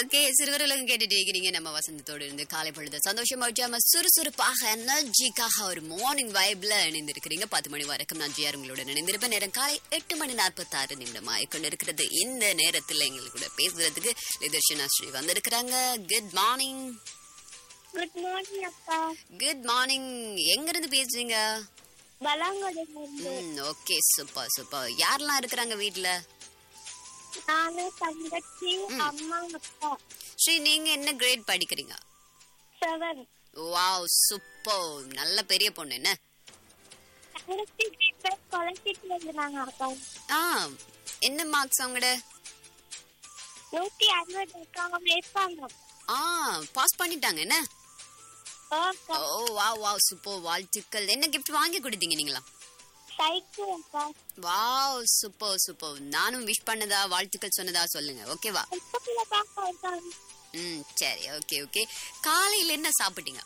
Okay சிறுவர் உலகம் கேட்டுட்டு இருக்கிறீங்க நம்ம வசந்தத்தோடு இருந்து காலை பொழுது சந்தோஷமா வச்சாம சுறுசுறுப்பாக எனர்ஜிக்காக ஒரு மார்னிங் வைப்ல இணைந்திருக்கிறீங்க பத்து மணி வரைக்கும் நான் ஜிஆர் உங்களோட இணைந்திருப்பேன் நேரம் காலை எட்டு மணி நாற்பத்தி ஆறு நிமிடமா கொண்டிருக்கிறது இந்த நேரத்துல எங்களுக்கு கூட பேசுறதுக்கு நிதர்ஷனா ஸ்ரீ வந்திருக்கிறாங்க குட் மார்னிங் குட் மார்னிங் அக்கா குட் மார்னிங் எங்க இருந்து பேசுறீங்க பலாங்கொடையிலிருந்து ம் ஓகே சூப்பர் சூப்பர் யாரெல்லாம் இருக்கிறாங்க வீட்ல நானு தங்கச்சி அம்மா அப்பா ஸ்ரீ நீங்க என்ன கிரேட் படிக்கிறீங்க செவன் வாவ் சூப்பர் நல்ல பெரிய பொண்ணு என்ன தங்கச்சி பேர் கொலைச்சிட்டு இருந்தாங்க அக்கா ஆ என்ன மார்க்ஸ் அவங்களோட நூத்தி அறுபது அக்கா அவங்க இருப்பாங்க ஆ பாஸ் பண்ணிட்டாங்க என்ன அக்கா ஓ வாவ் வாவ் சூப்பர் வாழ்த்துக்கள் என்ன கிஃப்ட் வாங்கி கொடுத்தீங்க நீங்களா சைக்கிள் அக்கா வாவ் சூப்பர் சூப்பர் நானும் விஷ் பண்ணதா வாழ்த்துக்கள் சொன்னதா சொல்லுங்க ஓகேவா பக்கத்துல பாப்பா இருக்காங்க ம் சரி ஓகே ஓகே காலையில என்ன சாப்பிட்டீங்க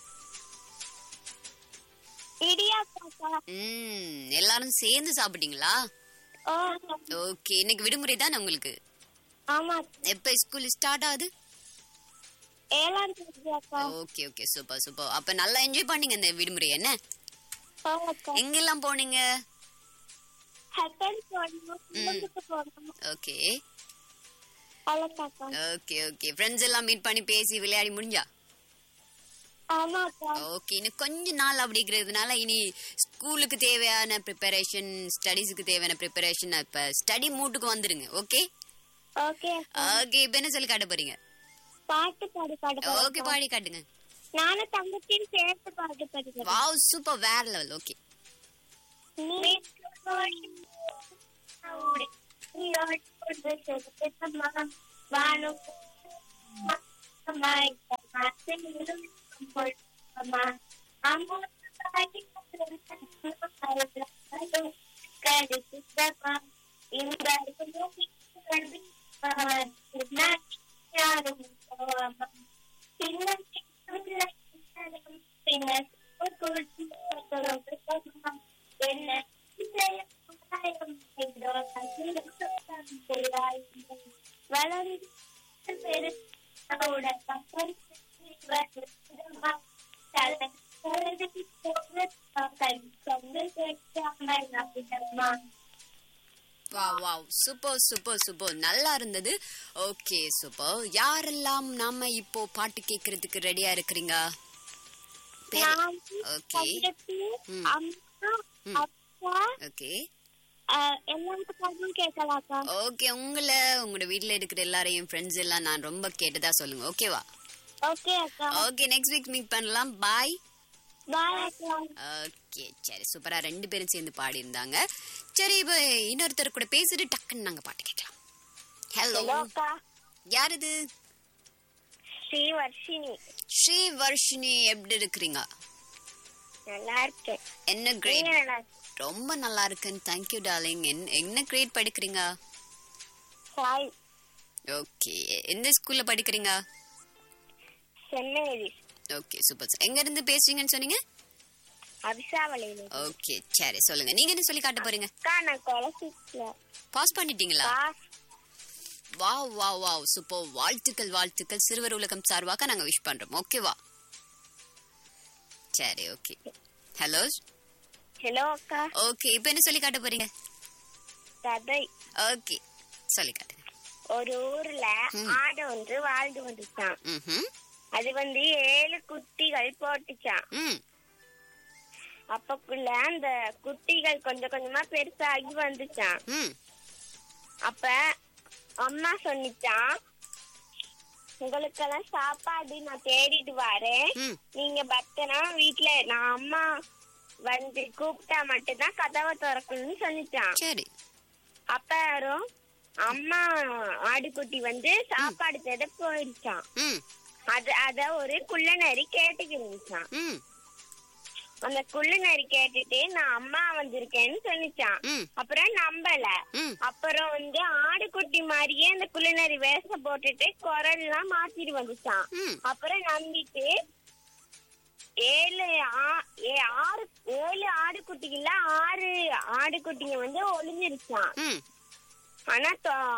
இடியாப்பா அக்கா ம் எல்லாரும் சேர்ந்து சாப்பிட்டீங்களா ஓ ஓகே இன்னைக்கு விடுமுறை தானே உங்களுக்கு ஆமா எப்ப ஸ்கூல் ஸ்டார்ட் ஆகுது ஏழாம் தேதி அக்கா ஓகே ஓகே சூப்பர் சூப்பர் அப்ப நல்லா என்ஜாய் பண்ணீங்க இந்த விடுமுறை என்ன ஓ அக்கா எங்கெல்லாம் போனீங்க ஹெப்பன் போடணும் குடும்பத்துக்கு போடணும் ஓகே அவ்வளோக்கா அக்கா ஓகே ஓகே ஃப்ரெண்ட்ஸ் எல்லாம் மீட் பண்ணி பேசி விளையாடி முடிஞ்சா ஆமா அக்கா ஓகே இன்னும் கொஞ்ச நாள் அப்படிங்கிறதுனால இனி ஸ்கூலுக்கு தேவையான ப்ரிப்பரேஷன் ஸ்டடீஸுக்கு தேவையான ப்ரிப்பரேஷன் இப்ப ஸ்டடி மூட்டுக்கு வந்துருங்க ஓகே ஓகே அக்கா ஓகே இப்ப என்ன சொல்லி காட்ட போறீங்க பாட்டு பாடு பாடு ஓகே பாடி காட்டுங்க நானும் தங்கச்சியும் சேர்த்து பாட்டு படிக்கிறேன் வாவ் சூப்பர் வேற லெவல் ஓகே வளர்ந்து wow wow super super super நல்லா இருந்தது ஓகே சூப்பர் யாரெல்லாம் நாம இப்போ பாட்டு கேக்குறதுக்கு ரெடியா இருக்கிறீங்க பேர் ஓகே ம். அம்மா ம். அப்பா ஓகே அஹ், எல்லாத்துக்கும் கேட்கலாக்கா ஓகே உங்களை உங்களோட வீட்ல இருக்கிற எல்லாரையும் ஃப்ரெண்ட்ஸ் எல்லாம் நான் ரொம்ப கேட்டதா சொல்லுங்க ஓகேவா ஓகே அக்கா ஓகே நெக்ஸ்ட் வீக் மீட் பண்ணலாம் பாய் பாய் அக்கா ஓகே சரி சூப்பரா ரெண்டு பேரும் சேர்ந்து பாடி இருந்தாங்க சரி இப்போ இன்னொருத்தர் கூட பேசிட்டு டக்குன்னு நாங்க பாட்டு கேட்கலாம் ஹலோ ஹலோ அக்கா யார் இது ஸ்ரீ வர்ஷினி ஸ்ரீ வர்ஷினி எப்படி இருக்கிறீங்க நல்லா இருக்கேன் என்ன நீங்க கிரேட் நல்லா இருக்கீங்க? ரொம்ப நல்லா இருக்கேன் தேங்க்யூ டார்லிங் என்ன கிரேட் படிக்கிறீங்க சாய் ஓகே எந்த ஸ்கூல்ல படிக்கிறீங்க சென்னை ஓகே சூப்பர் எங்க இருந்து பேசுறீங்கன்னு சொன்னீங்க அபிசாவளியில ஓகே சரி சொல்லுங்க நீங்க என்ன சொல்லி காட்ட போறீங்க அக்கா நான் கொலசிக்கல பாஸ் பண்ணிட்டீங்களா வாவ் வாவ் வாவ் சூப்பர் வாழ்த்துக்கள் வாழ்த்துக்கள் சிறுவர் உலகம் சார்பாக நாங்க விஷ் பண்றோம் ஓகேவா சரி ஓகே ஹலோ ஹலோ அக்கா ஓகே இப்போ என்ன சொல்லி காட்ட போறீங்க கதை ஓகே சொல்லி காட்டுங்க ஒரு ஊர்ல ம். ஆடு ஒன்று வாழ்ந்து வந்துச்சான் ம் அது வந்து ஏழு குட்டிகள் போட்டுச்சான் ம் அப்பக்குள்ள அந்த குட்டிகள் கொஞ்சம் கொஞ்சமா பெருசாகி வந்துச்சான் ம் அப்ப அம்மா சொன்னிச்சான் உங்களுக்கெல்லாம் சாப்பாடு நான் தேடிட்டு வரேன் ம் நீங்க பத்திரம் வீட்ல நான் அம்மா வந்து கூப்பிட்டா மட்டும்தான் கதவை திறக்கணும்னு சொன்னிச்சான் சரி அப்புறம் அம்மா ஆடுகுட்டி வந்து சாப்பாடு தேட போயிடுச்சான் ம் அது அத ஒரு குள்ளநரி கேட்டுக்கிருந்துச்சான் ம் அந்த குள்ளநரி கேட்டுட்டு நான் அம்மா வந்திருக்கேன்னு சொன்னிச்சான் ம் அப்புறம் நம்பல ம் அப்புறம் வந்து ஆடுகுட்டி மாதிரியே அந்த குள்ளநரி வேஷம் போட்டுட்டு குரல் எல்லாம் மாத்திட்டு வந்துச்சான் ம் அப்புறம் நம்பிட்டு ஏழு ஆ- ஏ- ஆறு ஏழு ஆடுகுட்டிகள்ல ஆறு ஆடுகுட்டிங்க வந்து ஒளிஞ்சிருச்சான் ம் ஆனா தொ-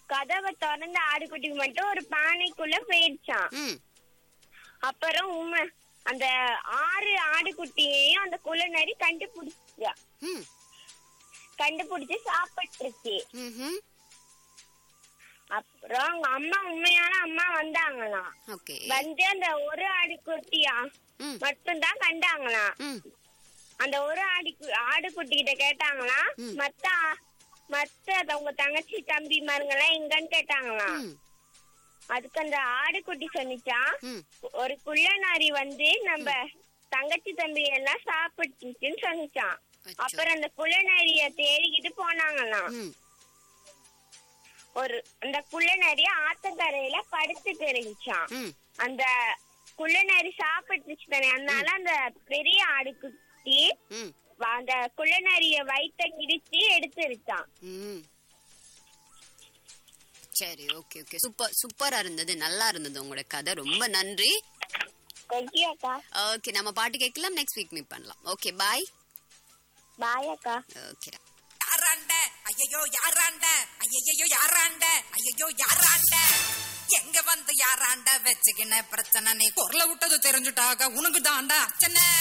கதவை திறந்த ஆடுகுட்டி மட்டும் ஒரு பானைக்குள்ள போயிடுச்சான் ம் அப்புறம் உண்மை அந்த ஆறு ஆடுகுட்டியையும் அந்த குள்ளநரி கண்டுபிடிச்சா ம் கண்டுபிடிச்சு சாப்பிட்டுருச்சு ம்ஹும். அப்புறம் அவங்க அம்மா உண்மையான அம்மா வந்தாங்களாம் ஓகே வந்து அந்த ஒரு ஆடுகுட்டியா ம் மட்டும்தான் கண்டாங்களாம் ம் அந்த ஒரு ஆடி ஆடுகுட்டி கிட்ட கேட்டாங்களாம் ம். மத்த ஆ- மத்த அது உங்க தங்கச்சி தம்பி மாருங்கெல்லாம் எங்கன்னு கேட்டாங்களாம் ம் அதுக்கு அந்த ஆடுகுட்டி சொன்னிச்சான் ம் ஒரு குள்ளநாரி வந்து நம்ம தங்கச்சி தம்பி எல்லாம் சாப்பிட்டுச்சுன்னு சொன்னிச்சான் அச்சோ. அப்புறம் அந்த குள்ளநரிய தேடிக்கிட்டு போனாங்களாம் ம் ஒரு அந்த குள்ளநரிய ஆத்தங்கரையில படுத்துட்டு இருந்துச்சான் ம் அந்த குள்ளநரி சாப்பிட்டுச்சு தானே அதனால அந்த பெரிய ஆடுகுட்டி ம் அந்த குள்ளநரிய வயித்த கிடிச்சு எடுத்துருச்சான் ம் சரி ஓகே ஓகே சூப்பர் சூப்பரா இருந்தது நல்லா இருந்தது உங்களோட கதை ரொம்ப நன்றி தேங்க்யூ அக்கா ஓகே நம்ம பாட்டு கேட்கலாம் நெக்ஸ்ட் வீக் மீட் பண்ணலாம் ஓகே பாய் பாய் அக்கா ஓகேடா யாராண்ட ஐயையோ யாராண்ட ஐயையோ யாராண்ட ஐயையோ யாராண்ட எங்க வந்து யாராண்ட வச்சுக்கின பிரச்சனை நீ குரல விட்டது தெரிஞ்சுட்டாக உனக்கு தாண்டா அச்சனை